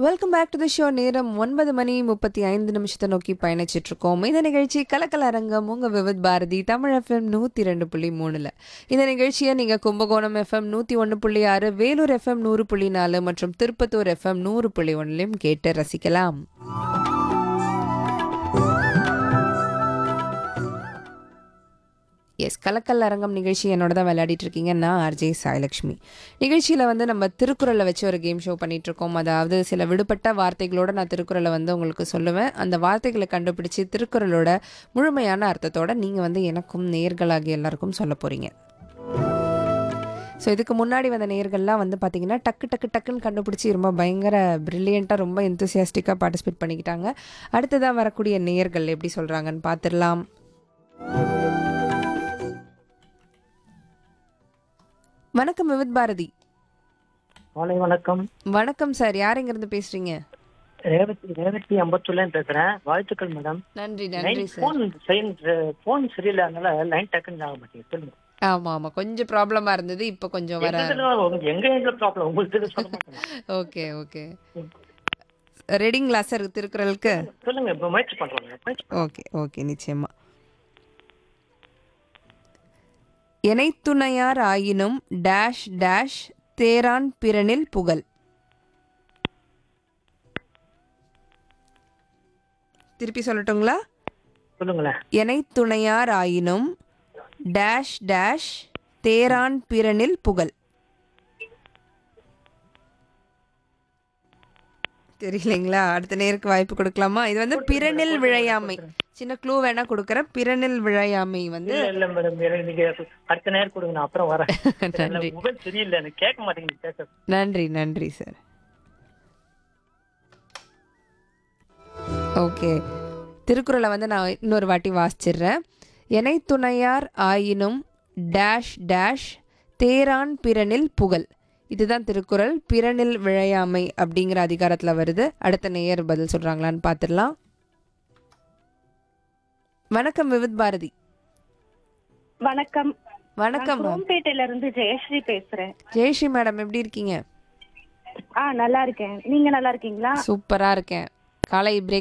welcome back to the show நேரம் ஒன்பது மணி முப்பத்தி ஐந்து நிமிஷத்தை நோக்கி பயணிச்சிட்டு இருக்கோம் இந்த நிகழ்ச்சி கலக்கல் அரங்கம் உங்க விவித் பாரதி தமிழ் எஃப்எம் நூற்றி ரெண்டு புள்ளி மூணுல இந்த நிகழ்ச்சியை நீங்க கும்பகோணம் எஃப்எம் நூற்றி ஒன்று புள்ளி ஆறு வேலூர் எஃப்எம் நூறு புள்ளி நாலு மற்றும் திருப்பத்தூர் எஃப்எம் நூறு புள்ளி ஒன்றுலையும் கேட்டு ரசிக்கலாம் எஸ் கலக்கல் அரங்கம் நிகழ்ச்சி என்னோட தான் விளையாடிட்டு இருக்கீங்க நான் ஆர்ஜே சாய்லக்ஷ்மி நிகழ்ச்சியில் வந்து நம்ம திருக்குறளை வச்சு ஒரு கேம் ஷோ பண்ணிட்டு இருக்கோம் அதாவது சில விடுபட்ட வார்த்தைகளோட நான் திருக்குறளை வந்து உங்களுக்கு சொல்லுவேன் அந்த வார்த்தைகளை கண்டுபிடிச்சு திருக்குறளோட முழுமையான அர்த்தத்தோட நீங்கள் வந்து எனக்கும் நேர்களாகிய எல்லாருக்கும் சொல்ல போகிறீங்க ஸோ இதுக்கு முன்னாடி வந்த நேர்கள்லாம் வந்து பார்த்தீங்கன்னா டக்கு டக்கு டக்குன்னு கண்டுபிடிச்சி ரொம்ப பயங்கர ப்ரில்லியண்ட்டாக ரொம்ப எந்தூசியாஸ்டிக்காக பார்ட்டிசிபேட் பண்ணிக்கிட்டாங்க அடுத்ததாக வரக்கூடிய நேர்கள் எப்படி சொல்கிறாங்கன்னு பார்த்துடலாம் வணக்கம் விவித் பாரதி மாலை வணக்கம் வணக்கம் சார் யார் இருந்து பேசுறீங்க ரேவதி ரேவதி அம்பத்தூர்ல பேசுறேன் வாழ்த்துக்கள் மேடம் நன்றி நன்றி சார் போன் போன் சரியில்லாதனால லைன் டக்குன்னு ஆக மாட்டேங்குது சொல்லுங்க ஆமா ஆமா கொஞ்சம் ப்ராப்ளமா இருந்தது இப்போ கொஞ்சம் வர எங்க இதுல உங்க- எங்க எங்க ப்ராப்ளம் உங்களுக்கு சொல்ல மாட்டேன் ஓகே ஓகே ரெடிங்களா சார் திருக்குறளுக்கு சொல்லுங்க இப்ப முயற்சி பண்றோம் முயற்சி ஓகே ஓகே நிச்சயமா எனைத்துணையார் ஆயினும் டேஷ் டேஷ் தேரான் பிறனில் புகழ் திருப்பி சொல்லட்டுங்களா சொல்லுங்களேன் எனைத்துணையார் ஆயினும் டேஷ் டேஷ் தேரான் பிறனில் புகழ் தெரியலைங்களா அடுத்த நேருக்கு வாய்ப்பு கொடுக்கலாமா இது வந்து பிறனில் விழையாமை சின்ன க்ளூ வேணா கொடுக்குறேன் பிறனில் விழையாமை வந்து இல்ல இல்ல மேடம் நீங்க அடுத்த நேரம் கொடுங்க நான் அப்புறம் வரேன் நன்றி மொபைல் சரியில்லை எனக்கு கேட்க மாட்டேங்குது பேச நன்றி நன்றி சார் ஓகே திருக்குறளை வந்து நான் இன்னொரு வாட்டி வாசிச்சிடுறேன் எனை துணையார் ஆயினும் டேஷ் டேஷ் தேரான் பிறனில் புகழ் இதுதான் திருக்குறள் பிறனில் விழையாமை அப்படிங்கிற அதிகாரத்தில் வருது அடுத்த நேயர் பதில் சொல்கிறாங்களான்னு பார்த்துடலாம் வணக்கம் விவித் பாரதி வணக்கம் வணக்கம் மேம் குரோம்பேட்டையில இருந்து ஜெயஸ்ரீ பேசுறேன் ஜெயஸ்ரீ மேடம் எப்படி இருக்கீங்க ஆ நல்லா இருக்கேன் நீங்க நல்லா இருக்கீங்களா சூப்பராக இருக்கேன் காலை பிரேக்